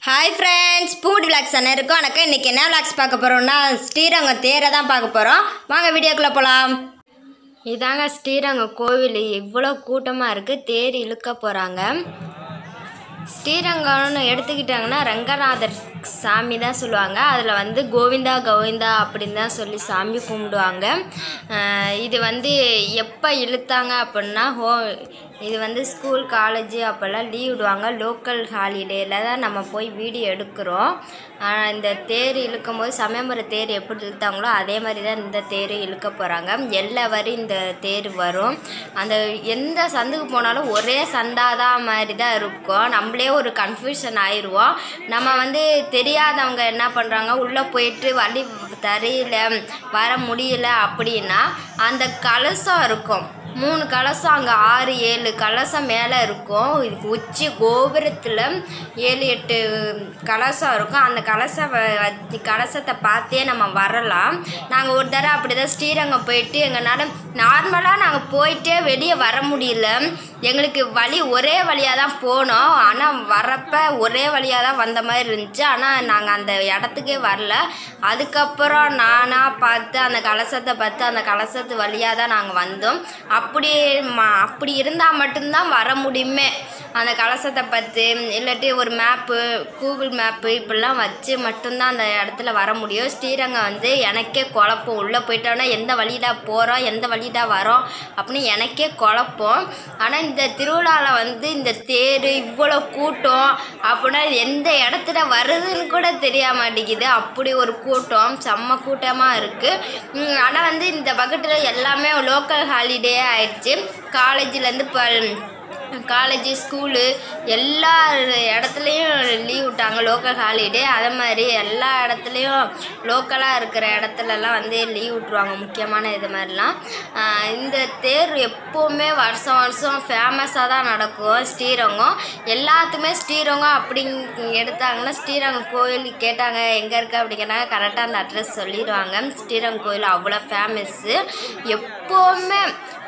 hi friends boot vlogs அனைவருக்கும் வணக்கம் இன்றைக்கி என்ன விளாக்ஸ் பார்க்க போகிறோம்னா ஸ்ரீரங்கம் தேரை தான் பார்க்க போகிறோம் வாங்க வீடியோக்குள்ளே போகலாம் இதாங்க ஸ்ரீரங்கம் கோவில் இவ்வளோ கூட்டமாக இருக்குது தேர் இழுக்க போகிறாங்க ஸ்ரீரங்கம்னு எடுத்துக்கிட்டாங்கன்னா ரங்கநாதர் சாமி தான் சொல்லுவாங்க அதில் வந்து கோவிந்தா கோவிந்தா அப்படின்னு தான் சொல்லி சாமி கும்பிடுவாங்க அஹ் இது வந்து எப்போ இழுத்தாங்க அப்படின்னா ஹோ இது வந்து ஸ்கூல் காலேஜ் அப்போல்லாம் லீவ் விடுவாங்க லோக்கல் ஹாலிடேயில் தான் நம்ம போய் வீடியோ எடுக்கிறோம் ஆஹ் இந்த தேர் இழுக்கும் போது சமயபுர தேர் எப்படி இழுத்தாங்களோ அதே மாதிரி தான் இந்த தேர் இழுக்க போகிறாங்க எல்லா வரி இந்த தேர் வரும் அந்த எந்த சந்துக்கு போனாலும் ஒரே சந்தாதான் மாதிரி தான் இருக்கும் நம்மளே ஒரு கன்ஃபியூஷன் ஆயிடுவோம் நம்ம வந்து தெரியாதவங்க என்ன பண்ணுறாங்க உள்ளே போயிட்டு வழி தெரியல வர முடியல அப்படின்னா அந்த கலசம் இருக்கும் மூணு கலசம் அங்கே ஆறு ஏழு கலசம் மேலே இருக்கும் இதுக்கு உச்சி கோபுரத்தில் ஏழு எட்டு கலசம் இருக்கும் அந்த கலசம் வ- வச்சு கலசத்தை பார்த்தே நம்ம வரலாம் நாங்கள் ஒரு தடவை அப்படி தான் ஸ்ரீரங்கம் போயிட்டு எங்களால் நார்மலாக நாங்கள் போயிட்டே வெளியே வர முடியல எங்களுக்கு வழி ஒரே வழியாக தான் போனோம் ஆனால் வரப்ப ஒரே வழியாக தான் வந்த மாதிரி இருந்துச்சு ஆனால் நாங்கள் அந்த இடத்துக்கே வரல அதுக்கப்புறம் நானாக பார்த்து அந்த கலசத்தை பார்த்து அந்த கலசத்து வழியாக தான் நாங்கள் வந்தோம் அப்படி ம அப்படி இருந்தால் மட்டும்தான் வர முடியுமே அந்த கலசத்தை பார்த்து இல்லாட்டி ஒரு மேப்பு கூகுள் மேப்பு இப்படிலாம் வச்சு மட்டும்தான் அந்த இடத்துல வர முடியும் ஸ்ரீரங்கம் வந்து எனக்கே குழப்பம் உள்ளே போயிட்டோன்னா எந்த வழியில போகிறோம் எந்த வழியில வரோம் அப்படின்னு எனக்கே குழப்பம் ஆனால் இந்த திருவிழாவில் வந்து இந்த தேர் இவ்வளோ கூட்டம் அப்படின்னா எந்த இடத்துல வருதுன்னு கூட தெரிய மாட்டேங்குது அப்படி ஒரு கூட்டம் செம்ம கூட்டமாக இருக்குது ஆனால் வந்து இந்த பக்கத்தில் எல்லாமே லோக்கல் ஹாலிடே ஆயிடுச்சு காலேஜ்லேருந்து இப்போ காலேஜு ஸ்கூலு எல்லா இடத்துலையும் லீவ் விட்டாங்க லோக்கல் ஹாலிடே அதே மாதிரி எல்லா இடத்துலையும் லோக்கலாக இருக்கிற இடத்துலலாம் வந்து லீவ் விட்ருவாங்க முக்கியமான இது மாதிரிலாம் ஆஹ் இந்த தேர் எப்போவுமே வருஷம் வருஷம் ஃபேமஸாக தான் நடக்கும் ஸ்ரீரங்கம் எல்லாத்துக்குமே ஸ்ரீரங்கம் அப்படிங்க எடுத்தாங்கன்னா ஸ்ரீரங்கம் கோயில் கேட்டாங்க எங்கே இருக்குது அப்படி கேட்டாங்க கரெக்டாக அந்த அட்ரஸ் சொல்லிடுவாங்க ஸ்ரீரங்கம் கோயில் அவ்வளோ ஃபேமஸ்ஸு எப்போவுமே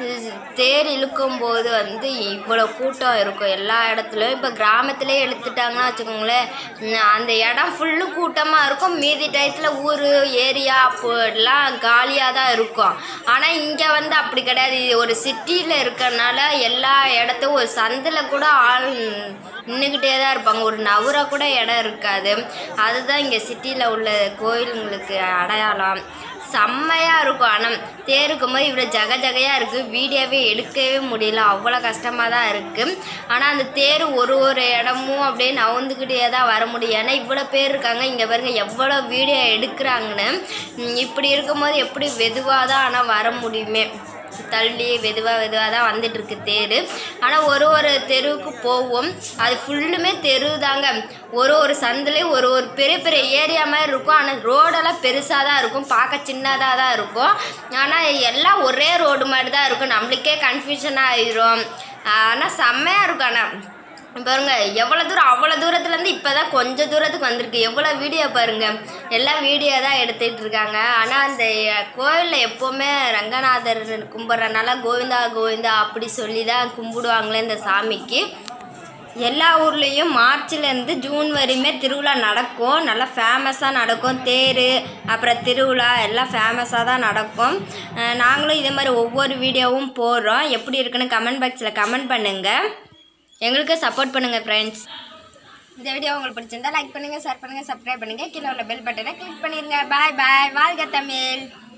தேர் இழுக்கும்போது வந்து இவ்வளோ கூட்டம் இருக்கும் எல்லா இடத்துலையும் இப்போ கிராமத்திலே இழுத்துட்டாங்கன்னா வச்சுக்கோங்களேன் உம், அந்த இடம் ஃபுல்லு கூட்டமாக இருக்கும் மீதி டயத்தில் ஊர் ஏரியா அப்படிலாம் காலியாக தான் இருக்கும் ஆனால் இங்கே வந்து அப்படி கிடையாது இது ஒரு சிட்டியில் இருக்கறனால எல்லா இடத்தும் ஒரு சந்தில் கூட ஆள் நின்றுக்கிட்டே தான் இருப்பாங்க ஒரு நவுற கூட இடம் இருக்காது அதுதான் இங்கே சிட்டியில் உள்ள கோயிலுங்களுக்கு அடையாளம் செம்மையாக இருக்கும் ஆனால் தேருக்கும் போது இவ்வளோ ஜக ஜகையாக இருக்குது வீடியோவே எடுக்கவே முடியல அவ்வளோ கஷ்டமாக தான் இருக்குது ஆனால் அந்த தேர் ஒரு ஒரு இடமும் அப்படியே நவுந்துக்கிட்டே தான் வர முடியும் ஏன்னா இவ்வளோ பேர் இருக்காங்க இங்கே பாருங்க எவ்வளோ வீடியோ எடுக்கிறாங்கன்னு உம், இப்படி இருக்கும்போது எப்படி வெதுவாக தான் ஆனால் வர முடியுமே தள்ளி வெதுவாக வெதுவாக தான் வந்துட்டு இருக்கு தேர் ஆனால் ஒரு ஒரு தெருவுக்கு போவோம் அது ஃபுல்லுமே தெரு தாங்க ஒரு ஒரு சந்துலேயும் ஒரு ஒரு பெரிய பெரிய ஏரியா மாதிரி இருக்கும் ஆனால் ரோடெல்லாம் பெருசாக தான் இருக்கும் பார்க்க சின்னதாக தான் இருக்கும் ஆனால் எல்லாம் ஒரே ரோடு மாதிரி தான் இருக்கும் நம்மளுக்கே கன்ஃபியூஷனாக ஆயிரும் ஆனால் செம்மையாக இருக்கும் ஆனால் பாருங்க எவ்வளோ தூரம் அவ்வளோ தூரத்துலேருந்து இப்போ தான் கொஞ்சம் தூரத்துக்கு வந்திருக்கு எவ்வளோ வீடியோ பாருங்க எல்லாம் வீடியோ தான் எடுத்துகிட்டு இருக்காங்க ஆனால் அந்த கோயிலில் எப்போவுமே ரங்கநாதர் கும்பிட்றனால கோவிந்தா கோவிந்தா அப்படி சொல்லி தான் கும்பிடுவாங்களே இந்த சாமிக்கு எல்லா ஊர்லேயும் மார்ச்லேருந்து ஜூன் வரையுமே திருவிழா நடக்கும் நல்லா ஃபேமஸாக நடக்கும் தேர் அப்புறம் திருவிழா எல்லாம் ஃபேமஸாக தான் நடக்கும் அஹ் நாங்களும் இதே மாதிரி ஒவ்வொரு வீடியோவும் போடுறோம் எப்படி இருக்குன்னு கமெண்ட் பாக்ஸில் கமெண்ட் பண்ணுங்கள் எங்களுக்கு சப்போர்ட் பண்ணுங்கள் ஃப்ரெண்ட்ஸ் இந்த வீடியோ உங்களுக்கு பிடிச்சிருந்தா லைக் பண்ணுங்கள் ஷேர் பண்ணுங்கள் சப்ஸ்கிரைப் பண்ணுங்கள் கீழே உள்ள பெல் பட்டனை கிளிக் பண்ணிடுங்க பாய் பாய் வாழ்க தமிழ்